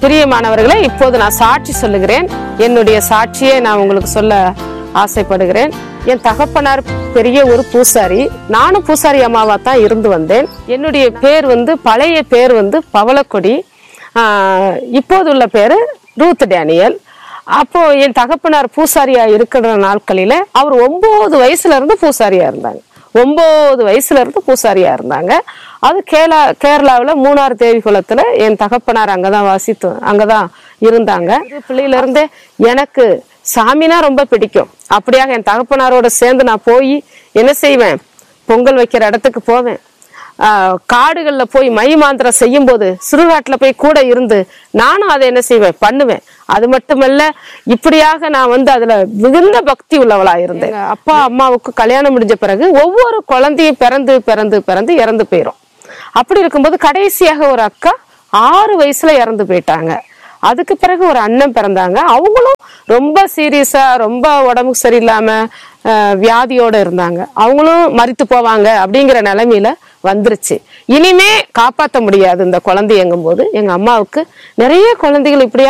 பிரியமானவர்களே இப்போது நான் சாட்சி சொல்லுகிறேன் என்னுடைய சாட்சியை நான் உங்களுக்கு சொல்ல ஆசைப்படுகிறேன் என் தகப்பனார் பெரிய ஒரு பூசாரி நானும் பூசாரி அம்மாவா தான் இருந்து வந்தேன் என்னுடைய பேர் வந்து பழைய பேர் வந்து பவளக்கொடி ஆஹ், இப்போது உள்ள பேரு ரூத் டேனியல் அப்போ என் தகப்பனார் பூசாரியா இருக்கிற நாட்களில அவர் ஒன்பது வயசுல இருந்து பூசாரியா இருந்தாங்க ஒன்பது வயசுல இருந்து பூசாரியா இருந்தாங்க அது கேரளா கேரளாவில் மூணார் தேவி குளத்துல என் தகப்பனார் அங்கதான் வாசித்து அங்கதான் இருந்தாங்க சிறு பிள்ளையில இருந்தே எனக்கு சாமினா ரொம்ப பிடிக்கும் அப்படியாக என் தகப்பனாரோட சேர்ந்து நான் போய் என்ன செய்வேன் பொங்கல் வைக்கிற இடத்துக்கு போவேன் ஆஹ் காடுகள்ல போய் மை மாந்திரம் செய்யும் போது சுடுகாட்டுல போய் கூட இருந்து நானும் அதை என்ன செய்வேன் பண்ணுவேன் அது மட்டுமல்ல இப்படியாக நான் வந்து அதுல மிகுந்த பக்தி உள்ளவளா இருந்தேன் எங்க அப்பா அம்மாவுக்கு கல்யாணம் முடிஞ்ச பிறகு ஒவ்வொரு குழந்தையும் பிறந்து பிறந்து பிறந்து இறந்து போயிரும் அப்படி இருக்கும்போது கடைசியாக ஒரு அக்கா ஆறு வயசுல இறந்து போயிட்டாங்க அதுக்கு பிறகு ஒரு அண்ணன் பிறந்தாங்க அவங்களும் ரொம்ப சீரியஸா ரொம்ப உடம்புக்கு சரியில்லாம அஹ், வியாதியோட இருந்தாங்க அவங்களும் மரித்து போவாங்க அப்படிங்கிற நிலைமையில வந்துருச்சு இனிமே காப்பாத்த முடியாது இந்த குழந்தையங்கும் போது எங்க அம்மாவுக்கு நிறைய குழந்தைகள் இப்படியா